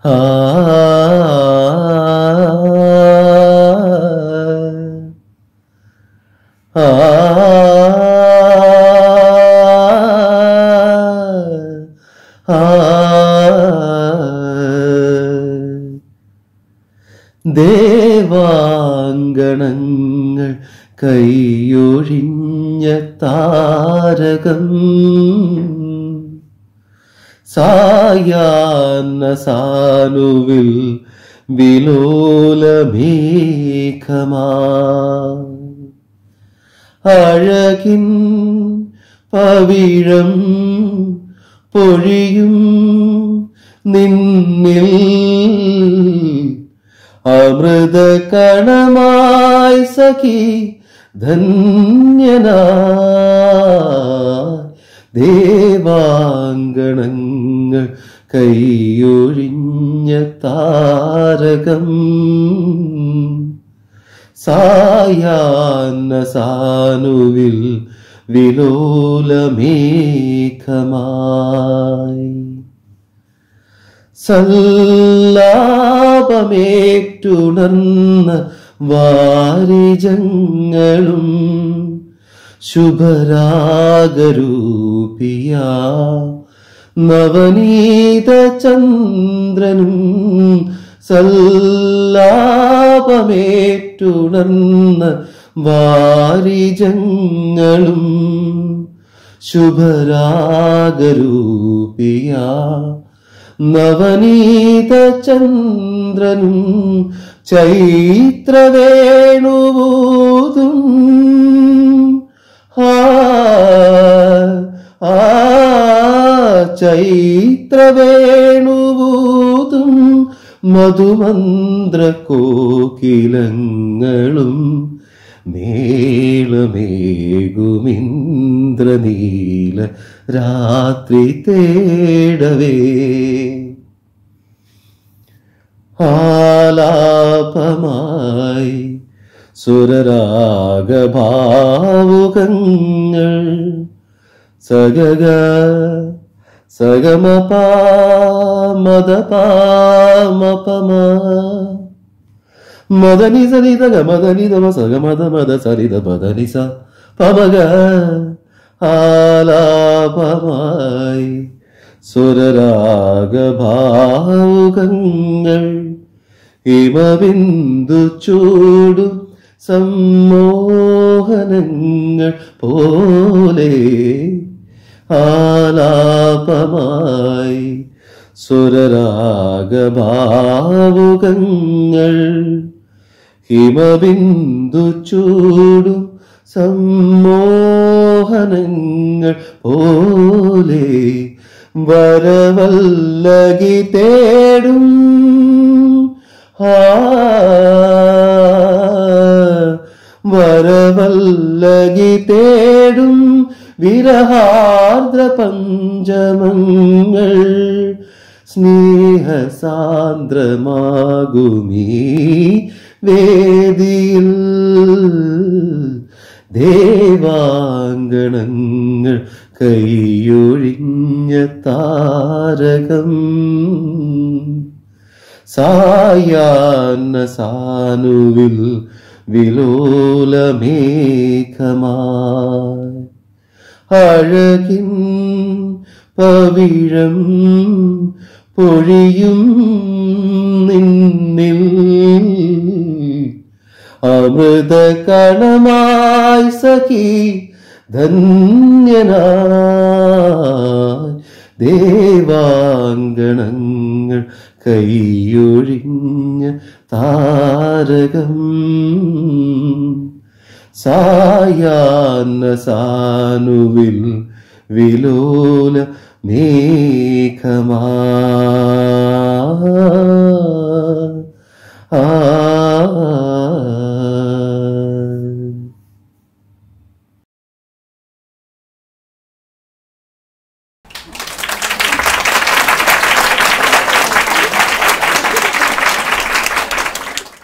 ആ ആ ദേവാങ്കണങ്ങൾ കൈയൊഴിഞ്ഞ താരകം സായാന്ന സാനുവിൽ വിലോലമേഘമാ അഴകിൻ പവിഴം പൊഴിയും നിന്നിൽ അമൃത കണമായി സഖി ധന്യനാ ദേവാങ്കണങ്ങൾ കൈയൊഴിഞ്ഞ താരകം സായാന്ന സാനുവിൽ വിലോലമേഘമായി സല്ലാപമേറ്റുണർന്ന വാരിജങ്ങളും ശുഭരാഗരൂപിയ നവനീത ചന്ദ്രനും സല്ലാപമേറ്റുണർന്ന വാരിജങ്ങളും ശുഭരാഗരൂപിയ നവനീത ചന്ദ്രനും ചൈത്രവേണുവൂതും ആ ആ ചൈത്രവേണുവൂതും മധുമന്ത്ര കോകിലങ്ങളും മേളമേകുമിന്ദ്രനീല രാത്രി തേടവേ ആലാപമായി സുരരാഗഭാവുകങ്ങൾ സഗഗ സഗമപ മദപാമപമ മദനി സരിത ഗമദനി ദമ സഗമദ മദ സരിത മദനി സ പമഗ ആലാപമായി സുരരാഗഭാവുകങ്ങൾ ഹിമബിന്ദു ചൂടും സമ്മോഹനങ്ങൾ പോലെ ആലാപമായി സുരരാഗഭാവുകങ്ങൾ ഹിമബിന്ദു ചൂടും സമ്മോഹനങ്ങൾ പോലെ വരവല്ലകി തേടും ആ വരവല്ലകി തേടും വിരഹാർദ്ര പഞ്ചമങ്ങൾ സ്നേഹസാന്ദ്രമാകുമീ വേദിയിൽ ദേവാങ്കണങ്ങൾ കൈയൊഴിഞ്ഞ താരകം സായാന്ന സാനുവിൽ വിലോലമേഘമായി അഴകിൻ പവിഴം പൊഴിയും നിന്നിൽ അമൃത കണമായി സഖി ധന്യനായി ദേവാങ്കണങ്ങൾ കൈയൊഴിഞ്ഞ താരകം സായാന്ന സാനുവിൽ വിലോല മേഘമാ ആ